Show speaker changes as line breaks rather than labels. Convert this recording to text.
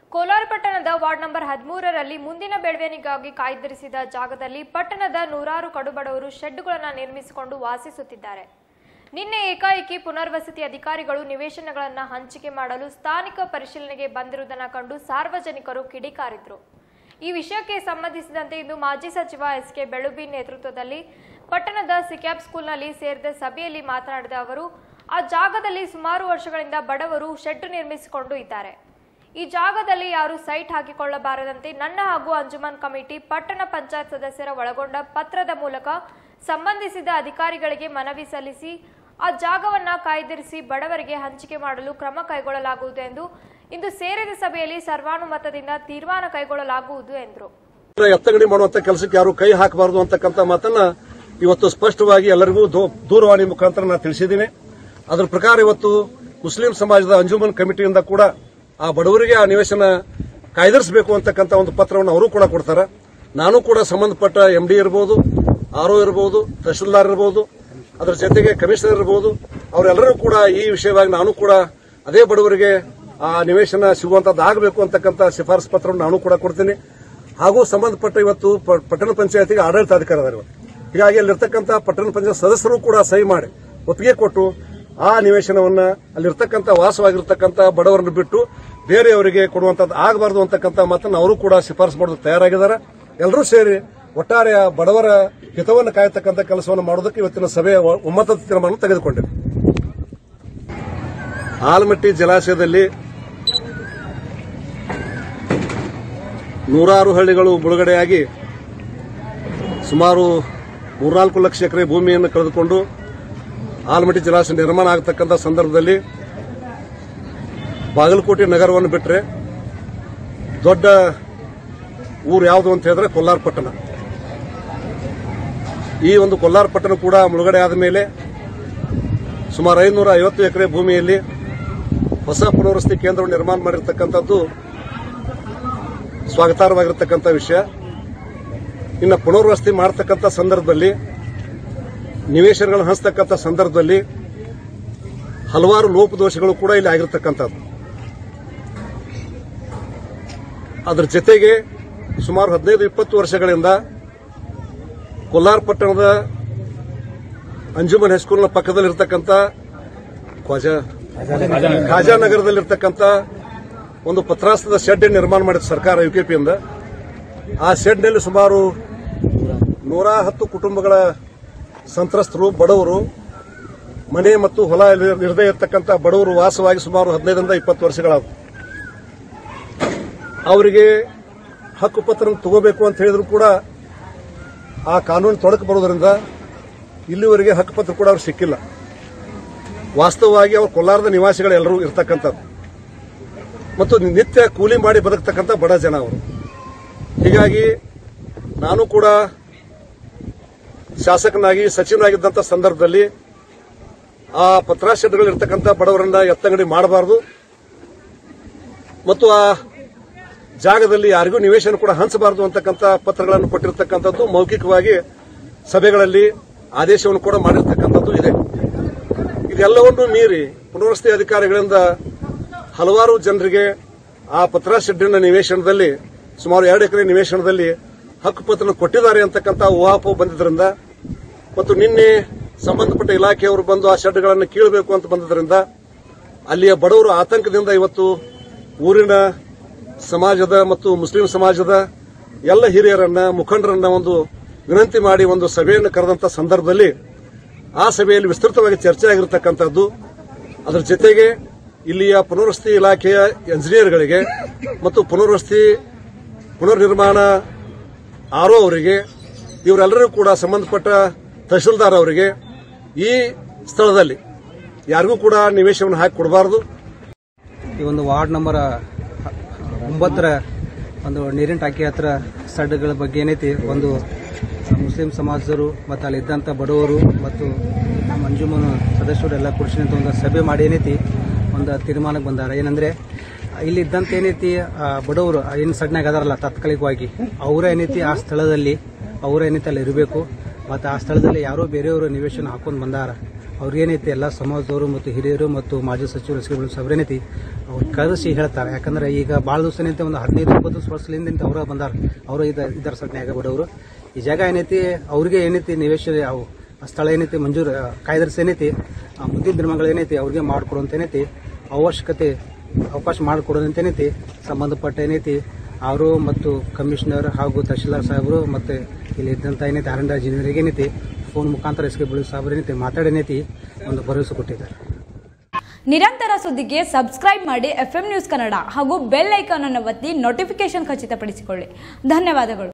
ಕೋಲಾರ ಪಟ್ಟಣದ ward number ಹದಿಮೂರರಲ್ಲಿ ಮುಂದಿನ ಬೆಳವಣಿಗೆಗಾಗಿ ಕಾಯ್ದಿರಿಸಿದ ಜಾಗದಲ್ಲಿ ಪಟ್ಟಣದ ನೂರಾರು ಕಡುಬಡವರು ಶೆಡ್ಡುಗಳನ್ನು ನಿರ್ಮಿಸಿಕೊಂಡು ವಾಸಿಸುತ್ತಿದ್ದಾರೆ ನಿನ್ನೆ ಏಕಾಏಕಿ ಪುನರ್ವಸತಿ ಅಧಿಕಾರಿಗಳು ನಿವೇಶನಗಳನ್ನು ಹಂಚಿಕೆ ಮಾಡಲು ಸ್ಥಾನಿಕ ಪರಿಶೀಲನೆಗೆ ಬಂದಿರುವುದನ್ನು ಕಂಡು ಸಾರ್ವಜನಿಕರು ಕಿಡಿಕಾರಿದ್ರು ಈ ವಿಷಯಕ್ಕೆ ಸಂಬಂಧಿಸಿದಂತೆ ಇಂದು ಮಾಜಿ ಸಚಿವ ಎಸ್ ಕೆ ಬೆಳುಬಿ ನೇತೃತ್ವದಲ್ಲಿ ಪಟ್ಟಣದ ಸಿಕ್ಯಾಬ್ ಸ್ಕೂಲ್ನಲ್ಲಿ ಸೇರಿದ ಸಭೆಯಲ್ಲಿ ಮಾತನಾಡಿದ ಅವರು ಆ ಜಾಗದಲ್ಲಿ ಸುಮಾರು ವರ್ಷಗಳಿಂದ ಬಡವರು ಶೆಡ್ ನಿರ್ಮಿಸಿಕೊಂಡು ಇದ್ದಾರೆ ಈ ಜಾಗದಲ್ಲಿ ಯಾರು ಸೈಟ್ ಹಾಕಿಕೊಳ್ಳಬಾರದಂತೆ ನನ್ನ ಹಾಗೂ ಅಂಜುಮನ್ ಕಮಿಟಿ ಪಟ್ಟಣ ಪಂಚಾಯತ್ ಸದಸ್ಯರ ಒಳಗೊಂಡ ಪತ್ರದ ಮೂಲಕ ಸಂಬಂಧಿಸಿದ ಅಧಿಕಾರಿಗಳಿಗೆ ಮನವಿ ಸಲ್ಲಿಸಿ ಆ ಜಾಗವನ್ನ ಕಾಯ್ದಿರಿಸಿ ಬಡವರಿಗೆ ಹಂಚಿಕೆ ಮಾಡಲು ಕ್ರಮ ಕೈಗೊಳ್ಳಲಾಗುವುದು ಎಂದು ಇಂದು ಸೇರಿದ ಸಭೆಯಲ್ಲಿ ಸರ್ವಾನುಮತದಿಂದ ತೀರ್ಮಾನ ಕೈಗೊಳ್ಳಲಾಗುವುದು ಎಂದರು
ಎತ್ತಗಡಿ ಮಾಡುವಂತ ಕೆಲಸಕ್ಕೆ ಯಾರು ಕೈ ಹಾಕಬಾರದು ಅಂತಕ್ಕಂಥ ಮಾತನ್ನ ಇವತ್ತು ಸ್ಪಷ್ಟವಾಗಿ ಎಲ್ಲರಿಗೂ ದೂ- ದೂರವಾಣಿ ಮುಖಾಂತರ ನಾನು ತಿಳಿಸಿದ್ದೀನಿ ಅದರ ಪ್ರಕಾರ ಇವತ್ತು ಮುಸ್ಲಿಂ ಸಮಾಜದ ಅಂಜುಮನ್ ಕಮಿಟಿಯಿಂದ ಕೂಡ ಆ ಬಡವರಿಗೆ ಆ ನಿವೇಶನ ಕಾಯ್ದಿರಿಸಬೇಕು ಅಂತಕ್ಕಂಥ ಒಂದು ಪತ್ರವನ್ನು ಅವರು ಕೂಡ ಕೊಡ್ತಾರೆ ನಾನು ಕೂಡ ಸಂಬಂಧಪಟ್ಟ ಎಂಡಿ ಇರಬಹುದು ಆರ್ಒ ಇರಬಹುದು ತಹಶೀಲ್ದಾರ್ ಇರಬಹುದು ಅದರ ಜೊತೆಗೆ ಕಮಿಷನರ್ ಇರಬಹುದು ಅವರೆಲ್ಲರೂ ಕೂಡ ಈ ವಿಷಯವಾಗಿ ನಾನು ಕೂಡ ಅದೇ ಬಡವರಿಗೆ ಆ ನಿವೇಶನ ಸಿಗುವಂತದ್ದು ಆಗಬೇಕು ಅಂತಕ್ಕಂಥ ಶಿಫಾರಸು ಪತ್ರವನ್ನು ನಾನು ಕೂಡ ಕೊಡ್ತೀನಿ ಹಾಗೂ ಸಂಬಂಧಪಟ್ಟ ಇವತ್ತು ಪ- ಪಟ್ಟಣ ಪಂಚಾಯತಿಗೆ ಆಡಳಿತಾಧಿಕಾರಿ ಅದಾರೆ ಇವತ್ತು ಹೀಗಾಗಿ ಅಲ್ಲಿರ್ತಕ್ಕಂಥ ಪಟ್ಟಣ ಪಂಚಾಯತ್ ಸದಸ್ಯರು ಕೂಡ ಸಹಿ ಮಾಡಿ ಒಪ್ಪಿಗೆ ಕೊಟ್ಟು ಆ ನಿವೇಶನವನ್ನ ಅಲ್ಲಿರ್ತಕ್ಕಂಥ ವಾಸವಾಗಿರ್ತಕ್ಕಂಥ ಬಡವರನ್ನು ಬಿಟ್ಟು ಬೇರೆಯವರಿಗೆ ಕೊಡುವಂತದ್ದು ಆಗಬಾರದು ಅಂತಕ್ಕಂಥ ಮಾತನ್ನು ಅವರು ಕೂಡ ಶಿಫಾರಸು ಮಾಡೋದಕ್ಕೆ ತಯಾರಾಗಿದ್ದಾರೆ ಎಲ್ಲರೂ ಸೇರಿ ಒಟ್ಟಾರೆ ಆ ಬಡವರ ಹಿತವನ್ನು ಕಾಯತಕ್ಕಂಥ ಕೆಲಸವನ್ನು ಮಾಡೋದಕ್ಕೆ ಇವತ್ತಿನ ಸಭೆಯ ಒ- ಒಮ್ಮತದ ತೀರ್ಮಾನ ತೆಗೆದುಕೊಂಡಿದೆ ಆಲಮಟ್ಟಿ ಜಲಾಶಯದಲ್ಲಿ ನೂರಾರು ಹಳ್ಳಿಗಳು ಮುಳುಗಡೆಯಾಗಿ ಸುಮಾರು ಮೂರ್ನಾಲ್ಕು ಲಕ್ಷ ಎಕರೆ ಭೂಮಿಯನ್ನು ಕಳೆದುಕೊಂಡು ಆಲಮಟ್ಟಿ ಜಲಾಶಯ ನಿರ್ಮಾಣ ಆಗತಕ್ಕಂಥ ಸಂದರ್ಭದಲ್ಲಿ ಬಾಗಲಕೋಟೆ ನಗರವನ್ನು ಬಿಟ್ಟರೆ ದೊಡ್ಡ ಊರು ಯಾವುದು ಅಂತ ಹೇಳಿದ್ರೆ ಕೊಲ್ಲಾರ ಪಟ್ಟಣ ಈ ಒಂದು ಕೊಲ್ಲಾರ ಪಟ್ಟಣ ಕೂಡ ಮುಳುಗಡೆ ಆದ ಮೇಲೆ ಸುಮಾರು ಐನೂರ ಐವತ್ತು ಎಕರೆ ಭೂಮಿಯಲ್ಲಿ ಹೊಸ ಪುನರ್ವಸತಿ ಕೇಂದ್ರವನ್ನು ನಿರ್ಮಾಣ ಮಾಡಿರ್ತಕ್ಕಂಥದ್ದು ಸ್ವಾಗತಾರ್ಹವಾಗಿರ್ತಕ್ಕಂಥ ವಿಷಯ ಇನ್ನು ಪುನರ್ವಸತಿ ಮಾಡತಕ್ಕಂಥ ಸಂದರ್ಭದಲ್ಲಿ ನಿವೇಶನಗಳನ್ನು ಹಂಚತಕ್ಕಂಥ ಸಂದರ್ಭದಲ್ಲಿ ಹಲವಾರು ಲೋಪದೋಷಗಳು ಕೂಡ ಇಲ್ಲಿ ಆಗಿರ್ತಕ್ಕಂಥದ್ದು ಅದರ ಜೊತೆಗೆ ಸುಮಾರು ಹದಿನೈದು ಇಪ್ಪತ್ತು ವರ್ಷಗಳಿಂದ ಕೊಲ್ಲಾರ ಪಟ್ಟಣದ ಅಂಜುಮನ್ ಹೈಸ್ಕೂಲ್ನ ಪಕ್ಕದಲ್ಲಿರ್ತಕ್ಕಂಥ ಖ್ವಾಜಾ ಖಾಜಾನಗರದಲ್ಲಿರ್ತಕ್ಕಂಥ ಒಂದು ಪತ್ರಾಸ್ತದ ಶೆಡ್ ನಿರ್ಮಾಣ ಮಾಡಿದ ಸರ್ಕಾರ ಯುಕೆಪಿಯಿಂದ ಆ ಶೆಡ್ನಲ್ಲಿ ಸುಮಾರು ನೂರ ಹತ್ತು ಕುಟುಂಬಗಳ ಸಂತ್ರಸ್ತರು ಬಡವರು ಮನೆ ಮತ್ತು ಹೊಲ ಇರದೇ ಇರತಕ್ಕಂಥ ಬಡವರು ವಾಸವಾಗಿ ಸುಮಾರು ಹದಿನೈದರಿಂದ ಇಪ್ಪತ್ತು ವರ್ಷಗಳಾದವು ಅವರಿಗೆ ಹಕ್ಕುಪತ್ರ ತಗೋಬೇಕು ಅಂತ ಹೇಳಿದ್ರು ಕೂಡ ಆ ಕಾನೂನು ತೊಡಕು ಬರೋದ್ರಿಂದ ಇಲ್ಲಿವರೆಗೆ ಹಕ್ಕುಪತ್ರ ಕೂಡ ಅವ್ರು ಸಿಕ್ಕಿಲ್ಲ ವಾಸ್ತವವಾಗಿ ಅವರು ಕೊಲ್ಲಾರದ ನಿವಾಸಿಗಳೆಲ್ಲರೂ ಇರ್ತಕ್ಕಂಥದ್ದು ಮತ್ತು ನಿತ್ಯ ಕೂಲಿ ಮಾಡಿ ಬದುಕ್ತಕ್ಕಂಥ ಬಡ ಜನ ಅವರು ಹೀಗಾಗಿ ನಾನು ಕೂಡ ಶಾಸಕನಾಗಿ ಸಚಿವನಾಗಿದ್ದಂಥ ಸಂದರ್ಭದಲ್ಲಿ ಆ ಪತ್ರಾಶೆಡ್ಗಳು ಇರ್ತಕ್ಕಂಥ ಬಡವರನ್ನ ಎತ್ತಂಗಡಿ ಮಾಡಬಾರದು ಮತ್ತು ಆ ಜಾಗದಲ್ಲಿ ಯಾರಿಗೂ ನಿವೇಶನ ಕೂಡ ಹಂಚಬಾರದು ಅಂತಕ್ಕಂಥ ಪತ್ರಗಳನ್ನು ಕೊಟ್ಟಿರ್ತಕ್ಕಂಥದ್ದು ಮೌಖಿಕವಾಗಿ ಸಭೆಗಳಲ್ಲಿ ಆದೇಶವನ್ನು ಕೂಡ ಮಾಡಿರ್ತಕ್ಕಂಥದ್ದು ಇದೆ ಇದೆಲ್ಲವನ್ನು ಮೀರಿ ಪುನರ್ವಸತಿ ಅಧಿಕಾರಿಗಳಿಂದ ಹಲವಾರು ಜನರಿಗೆ ಆ ಪತ್ರ ಶೆಡ್ಡಿನ ನಿವೇಶನದಲ್ಲಿ ಸುಮಾರು ಎರಡು ಎಕರೆ ನಿವೇಶನದಲ್ಲಿ ಹಕ್ಕುಪತ್ರ ಕೊಟ್ಟಿದ್ದಾರೆ ಅಂತಕ್ಕಂಥ ಊಹಾಪೋಹ ಬಂದಿದ್ದರಿಂದ ಮತ್ತು ನಿನ್ನೆ ಸಂಬಂಧಪಟ್ಟ ಇಲಾಖೆಯವರು ಬಂದು ಆ ಶೆಡ್ಗಳನ್ನು ಕೀಳಬೇಕು ಅಂತ ಬಂದಿದ್ದರಿಂದ ಅಲ್ಲಿಯ ಬಡವರು ಆತಂಕದಿಂದ ಇವತ್ತು ಊರಿನ ಸಮಾಜದ ಮತ್ತು ಮುಸ್ಲಿಂ ಸಮಾಜದ ಎಲ್ಲ ಹಿರಿಯರನ್ನ ಮುಖಂಡರನ್ನ ಒಂದು ವಿನಂತಿ ಮಾಡಿ ಒಂದು ಸಭೆಯನ್ನು ಕರೆದಂತ ಸಂದರ್ಭದಲ್ಲಿ ಆ ಸಭೆಯಲ್ಲಿ ವಿಸ್ತೃತವಾಗಿ ಚರ್ಚೆ ಆಗಿರತಕ್ಕಂಥದ್ದು ಅದರ ಜೊತೆಗೆ ಇಲ್ಲಿಯ ಪುನರ್ವಸತಿ ಇಲಾಖೆಯ ಎಂಜಿನಿಯರ್ಗಳಿಗೆ ಮತ್ತು ಪುನರ್ವಸತಿ ಪುನರ್ ನಿರ್ಮಾಣ ಆರೋ ಅವರಿಗೆ ಇವರೆಲ್ಲರೂ ಕೂಡ ಸಂಬಂಧಪಟ್ಟ ತಹಶೀಲ್ದಾರ್ ಅವರಿಗೆ ಈ ಸ್ಥಳದಲ್ಲಿ ಯಾರಿಗೂ ಕೂಡ ನಿವೇಶನವನ್ನು ಹಾಕಿ ಕೊಡಬಾರದು
ಈ ಒಂದು ವಾರ್ಡ್ ನಂಬರ್ ಒಂಬತ್ತರ ಒಂದು ನೀರಿನ ಟಾಕಿ ಹತ್ರ ಸಡ್ಗಳ ಬಗ್ಗೆ ಏನೈತಿ ಒಂದು ಮುಸ್ಲಿಂ ಸಮಾಜದವರು ಮತ್ತು ಅಲ್ಲಿ ಇದ್ದಂಥ ಬಡವರು ಮತ್ತು ಮಂಜುಮನ ಸದಸ್ಯರು ಎಲ್ಲ ಕೂಡಿಸಿದಂಥ ಒಂದು ಸಭೆ ಮಾಡಿ ಏನೈತಿ ಒಂದು ತೀರ್ಮಾನಕ್ಕೆ ಬಂದಾರ ಏನಂದ್ರೆ ಇಲ್ಲಿ ಇದ್ದಂತ ಏನೈತಿ ಆ ಬಡವರು ಏನು ಸಡ್ನಾಗ ಅದಾರಲ್ಲ ತಾತ್ಕಾಲಿಕವಾಗಿ ಅವರ ಏನೈತಿ ಆ ಸ್ಥಳದಲ್ಲಿ ಅವರ ಏನೈತಿ ಅಲ್ಲಿ ಇರಬೇಕು ಮತ್ತು ಆ ಸ್ಥಳದಲ್ಲಿ ಯಾರೋ ಬೇರೆಯವರು ನಿವೇಶನ ಹಾಕೊಂಡು ಬಂದಾರ ಅವ್ರಿಗೇನೈತಿ ಎಲ್ಲ ಸಮಾಜದವರು ಮತ್ತು ಹಿರಿಯರು ಮತ್ತು ಮಾಜಿ ಸಚಿವರು ಎಸ್ಕೆಗಳು ಸಭೆನೈತಿ ಅವ್ರು ಕರೆಸಿ ಹೇಳ್ತಾರೆ ಯಾಕಂದ್ರೆ ಈಗ ಭಾಳ ದಿವಸ ಏನೈತಿ ಒಂದು ಹದಿನೈದು ಇಪ್ಪತ್ತು ವರ್ಷದಿಂದ ಅವರ ಬಂದಾರ ಅವರು ಇದಾರ ಸಟ್ನ್ಯಾಗ ಬಡವರು ಈ ಜಾಗ ಏನೈತಿ ಅವ್ರಿಗೆ ಏನೈತಿ ನಿವೇಶ ಅವು ಆ ಸ್ಥಳ ಏನೈತಿ ಮಂಜೂರು ಆ, ಕಾಯ್ದಿರಿಸಿ ಏನೈತಿ ಆ ಮುಂದಿನ ದಿನಗಳು ಏನೈತಿ ಅವ್ರಿಗೆ ಮಾಡಿಕೊಡುವಂತ ಏನೈತಿ ಅವಶ್ಯಕತೆ ಅವಕಾಶ ಮಾಡಿಕೊಡೋದಂತ ಏನೈತಿ ಸಂಬಂಧಪಟ್ಟ ಏನೈತಿ ಅವರು ಮತ್ತು ಕಮಿಷನರ್ ಹಾಗೂ ತಹಶೀಲ್ದಾರ್ ಸಾಹೇಬರು ಮತ್ತು ಇಲ್ಲಿ ಇದ್ದಂಥ ಏನೈತಿ ಆರ್ ಅಂಡ್ ಇಂಜಿನಿಯರಿಗೆ ಏನೈತಿ ಫೋನ್ ಮುಖಾಂತರ ಎಸ್ ಕೆ ಬಳಿ ಸಾಹೇಬರು ಏನೈತಿ ಮಾತಾಡೇನೈತಿ ಒಂದು ಭರವಸೆ ಕೊಟ್ಟಿದ್ದಾರೆ
ನಿರಂತರ ಸುದ್ದಿಗೆ ಸಬ್ಸ್ಕ್ರೈಬ್ ಮಾಡಿ ಎಫ್ ನ್ಯೂಸ್ ಕನ್ನಡ ಹಾಗೂ ಬೆಲ್ ಐಕಾನ್ ಅನ್ನು ಒತ್ತಿ ನೋಟಿಫಿಕೇಶನ್ ಖಚಿತಪಡಿಸಿಕೊಳ್ಳಿ ಧನ್ಯವಾದಗಳು